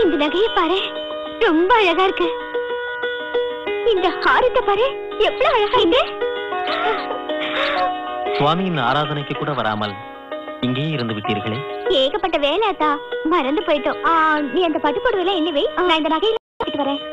இந்த நகையை பாரு ரொம்ப அழகா இருக்கு இந்த ஹாரத்தை பாரு எவ்வளவு அழகா இருக்கு சுவாமியின் ஆராதனைக்கு கூட வராமல் இங்கேயே இருந்து விட்டீர்களே ஏகப்பட்ட வேலை அத்தா மறந்து போயிட்டோம் ஆ, நீ அந்த பட்டு புடவைல என்ன வை நான் இந்த நகையில எடுத்துட்டு வரேன்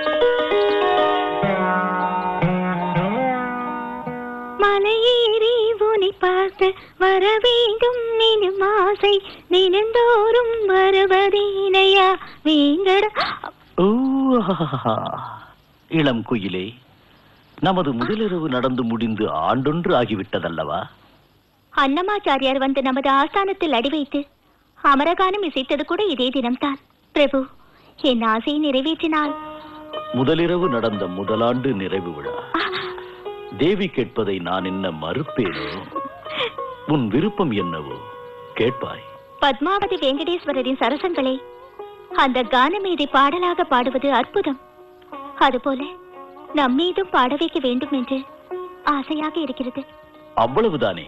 மலையேறி உன்னை பார்த்து வர வேண்டும் எனும் ஆசை தினந்தோறும் வருவதேனையா வேங்கட ஓ, ஆஹாஹா. இளம் குயிலே நமது முதலிரவு நடந்து முடிந்து ஆண்டொன்று ஆகிவிட்டதல்லவா அன்னமாச்சாரியார் வந்து நமது ஆஸ்தானத்தில் அடி வைத்து அமரகானம் இசைத்தது கூட இதே தினம்தான் பிரபு என் ஆசையை நிறைவேற்றினால் முதலிரவு நடந்த முதலாண்டு நிறைவு விழா தேவி கேட்பதை நான் என்ன மறுப்பேனோ உன் விருப்பம் என்னவோ கேட்பாய் பத்மாவதி வெங்கடேஸ்வரரின் சரசங்களை அந்த கானமேதை பாடலாக பாடுவது அற்புதம் அதுபோல நம் மீதும் பாட வைக்க வேண்டும் என்று ஆசையாக இருக்கிறது அவ்வளவுதானே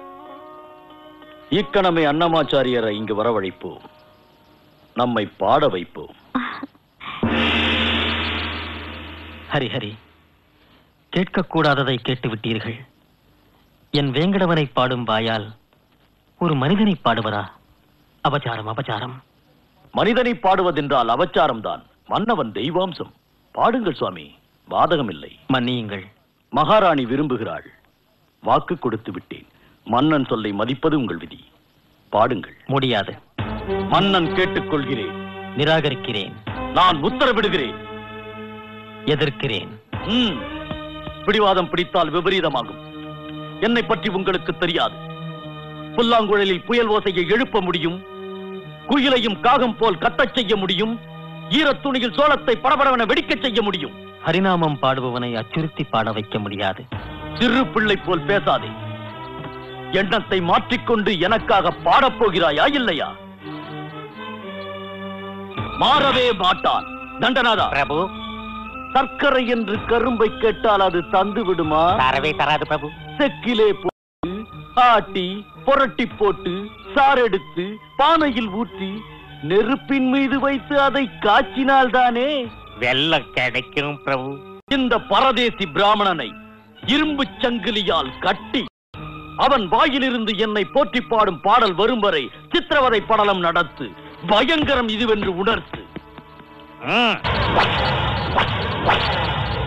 இக்கணமே அன்னமாச்சாரியரை இங்கு வரவழைப்போம் நம்மை பாட வைப்போம் ஹரி ஹரி கேட்கக்கூடாததை கேட்டு விட்டீர்கள் என் வேங்கடவனை பாடும் வாயால் ஒரு மனிதனை பாடுவதா அபச்சாரம் அபச்சாரம் மனிதனை பாடுவதென்றால் அவச்சாரம்தான் மன்னவன் தெய்வாம்சம் பாடுங்கள் சுவாமி பாதகமில்லை மன்னியுங்கள் மகாராணி விரும்புகிறாள் வாக்கு கொடுத்து விட்டேன் மன்னன் சொல்லை மதிப்பது உங்கள் விதி பாடுங்கள் முடியாது மன்னன் கேட்டுக்கொள்கிறேன் நிராகரிக்கிறேன் நான் உத்தரவிடுகிறேன் எதிர்க்கிறேன் ம், பிடிவாதம் பிடித்தால் விபரீதமாகும் என்னை பற்றி உங்களுக்கு தெரியாது புல்லாங்குழலில் புயல் ஓசையை எழுப்ப முடியும் குயிலையும் காகம் போல் கத்தச் செய்ய முடியும் ஈரத் துணியில் சோளத்தை படபடவென வெடிக்கச் செய்ய முடியும் ஹரிநாமம் பாடுபவனை அச்சுறுத்தி பாட வைக்க முடியாது சிறு பிள்ளை போல் பேசாதே எண்ணத்தை மாற்றிக்கொண்டு எனக்காக பாடப் போகிறாயா இல்லையா மாறவே மாட்டான் தண்டனாதா பிரபு சர்க்கரை என்று கரும்பை கேட்டால் அது தந்து விடுமா தரவே தராது பிரபு செக்கிலே போட்டு ஆட்டி புரட்டி போட்டு சாரெடுத்து பானையில் ஊற்றி நெருப்பின் மீது வைத்து அதை காய்ச்சினால்தானே வெள்ளம் கிடைக்கும் பிரபு இந்த பரதேசி பிராமணனை இரும்புச் சங்கிலியால் கட்டி அவன் வாயிலிருந்து என்னை போற்றி பாடும் பாடல் வரும் வரை சித்திரவதை படலம் நடத்து பயங்கரம் இதுவென்று உணர்த்து